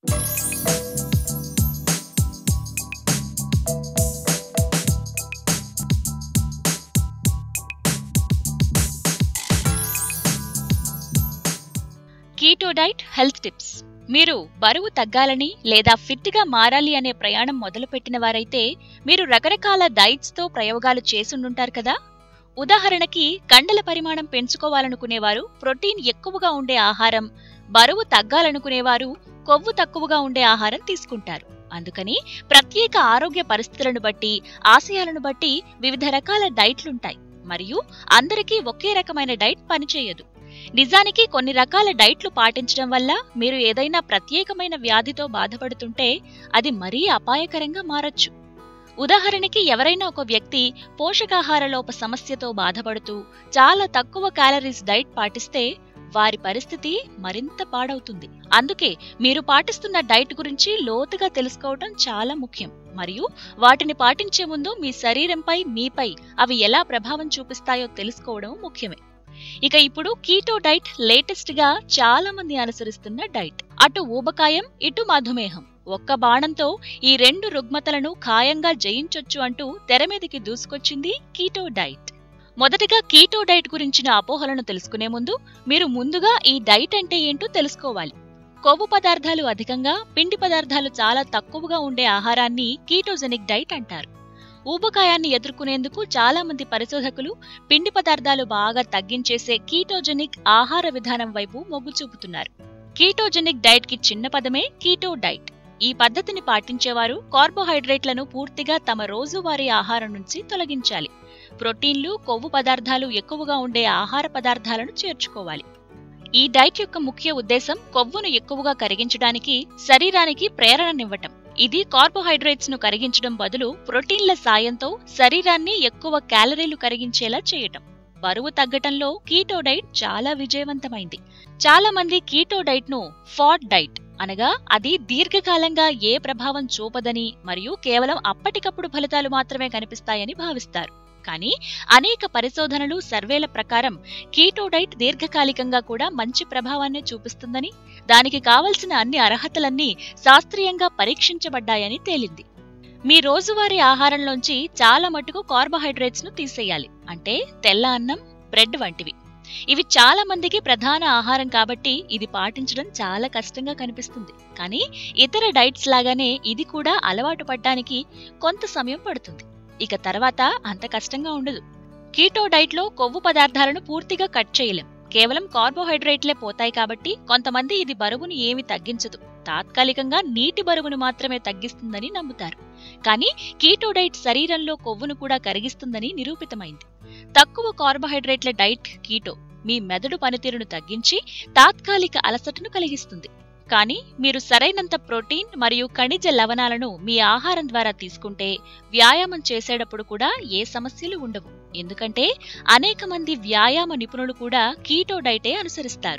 Keto diet health tips మీరు బరువు తగ్గాలని లేదా ఫిట్గా మారాలి అనే ప్రయాణం మొదలుపెట్టిన వారైతే మీరు రకరకాల డైట్స్తో ప్రయోగాలు చేసుండుంటారు కదా ఉదాహరణకి కండల పరిమాణం పెంచుకోవాలనుకునేవారు ప్రోటీన్ ఎక్కువగా ఉండే ఆహారం బరువు తగ్గాలనుకునేవారు కొవ్వు తక్కువగా ఉండే ఆహారం తీసుకుంటారు అందుకని ప్రత్యేక ఆరోగ్య పరిస్థితులను బట్టి ఆశయాలను బట్టి వివిధ రకాల డైట్లుంటాయి మరియు అందరికీ ఒకే రకమైన డైట్ పనిచేయదు నిజానికి కొన్ని రకాల డైట్లు పాటించడం వల్ల మీరు ఏదైనా ప్రత్యేకమైన వ్యాధితో బాధపడుతుంటే అది మరీ అపాయకరంగా మారొచ్చు ఉదాహరణకి ఎవరైనా ఒక వ్యక్తి పోషకాహార లోప సమస్యతో బాధపడుతూ చాలా తక్కువ క్యాలరీస్ డైట్ పాటిస్తే వారి పరిస్థితి మరింత పాడవుతుంది అందుకే మీరు పాటిస్తున్న డైట్ గురించి లోతుగా తెలుసుకోవటం చాలా ముఖ్యం మరియు వాటిని పాటించే ముందు మీ శరీరంపై మీపై అవి ఎలా ప్రభావం చూపిస్తాయో తెలుసుకోవడం ముఖ్యమే ఇక ఇప్పుడు కీటో డైట్ లేటెస్ట్ గా చాలా మంది అనుసరిస్తున్న డైట్ అటు ఊబకాయం ఇటు మధుమేహం ఒక్క బాణంతో ఈ రెండు రుగ్మతలను ఖాయంగా జయించొచ్చు అంటూ తెరమీదికి దూసుకొచ్చింది కీటో డైట్ మొదటగా కీటో డైట్ గురించిన అపోహలను తెలుసుకునే ముందు మీరు ముందుగా ఈ డైట్ అంటే ఏంటో తెలుసుకోవాలి కొవ్వు పదార్థాలు అధికంగా పిండి పదార్థాలు చాలా తక్కువగా ఉండే ఆహారాన్ని కీటోజెనిక్ డైట్ అంటారు ఊబకాయాన్ని ఎదుర్కొనేందుకు చాలా మంది పరిశోధకులు పిండి పదార్థాలు బాగా తగ్గించేసే కీటోజెనిక్ ఆహార విధానం వైపు మొగ్గు చూపుతున్నారు కీటోజెనిక్ డైట్ కి చిన్న పదమే కీటో డైట్ ఈ పద్ధతిని పాటించేవారు కార్బోహైడ్రేట్లను పూర్తిగా తమ రోజువారీ ఆహారం నుంచి తొలగించాలి ప్రోటీన్లు కొవ్వు పదార్థాలు ఎక్కువగా ఉండే ఆహార పదార్థాలను చేర్చుకోవాలి ఈ డైట్ యొక్క ముఖ్య ఉద్దేశం కొవ్వును ఎక్కువగా కరిగించడానికి శరీరానికి ప్రేరణనివ్వటం ఇది కార్బోహైడ్రేట్స్ ను కరిగించడం బదులు ప్రోటీన్ల సాయంతో శరీరాన్ని ఎక్కువ క్యాలరీలు కరిగించేలా చేయటం బరువు తగ్గటంలో కీటో డైట్ చాలా విజయవంతమైంది చాలా మంది కీటో డైట్ ను ఫాట్ డైట్ అనగా అది దీర్ఘకాలంగా ఏ ప్రభావం చూపదని మరియు కేవలం అప్పటికప్పుడు ఫలితాలు మాత్రమే కనిపిస్తాయని భావిస్తారు కానీ అనేక పరిశోధనలు సర్వేల ప్రకారం కీటో డైట్ దీర్ఘకాలికంగా కూడా మంచి ప్రభావాన్ని చూపిస్తుందని దానికి కావలసిన అన్ని అర్హతలన్నీ శాస్త్రీయంగా పరీక్షించబడ్డాయని తేలింది మీ రోజువారీ ఆహారంలోంచి చాలా మటుకు కార్బోహైడ్రేట్స్ ను తీసేయాలి అంటే తెల్ల అన్నం బ్రెడ్ వంటివి ఇవి చాలా మందికి ప్రధాన ఆహారం కాబట్టి ఇది పాటించడం చాలా కష్టంగా కనిపిస్తుంది కానీ ఇతర డైట్స్ లాగానే ఇది కూడా అలవాటు పడ్డానికి కొంత సమయం పడుతుంది ఇక తర్వాత అంత కష్టంగా ఉండదు కీటో డైట్లో కొవ్వు పదార్థాలను పూర్తిగా కట్ చేయలేం కేవలం కార్బోహైడ్రేట్లే పోతాయి కాబట్టి కొంతమంది ఇది బరువును ఏమి తగ్గించదు తాత్కాలికంగా నీటి బరువును మాత్రమే తగ్గిస్తుందని నమ్ముతారు కానీ కీటో డైట్ శరీరంలో కొవ్వును కూడా కరిగిస్తుందని నిరూపితమైంది తక్కువ కార్బోహైడ్రేట్ల డైట్ కీటో మీ మెదడు పనితీరును తగ్గించి తాత్కాలిక అలసటను కలిగిస్తుంది కానీ మీరు సరైనంత ప్రోటీన్ మరియు ఖనిజ లవణాలను మీ ఆహారం ద్వారా తీసుకుంటే వ్యాయామం చేసేటప్పుడు కూడా ఏ సమస్యలు ఉండవు ఎందుకంటే అనేక మంది వ్యాయామ నిపుణులు కూడా కీటో డైటే అనుసరిస్తారు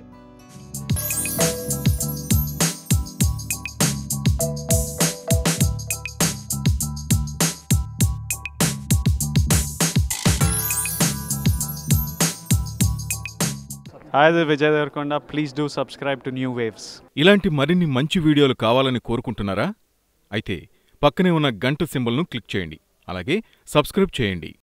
Hi, this is Vijay Devarkonda. Please do subscribe to New Waves. ఇలాంటి మరిన్ని మంచి వీడియోలు కావాలని కోరుకుంటున్నారా అయితే పక్కనే ఉన్న గంట సింబల్ను క్లిక్ చేయండి అలాగే సబ్స్క్రైబ్ చేయండి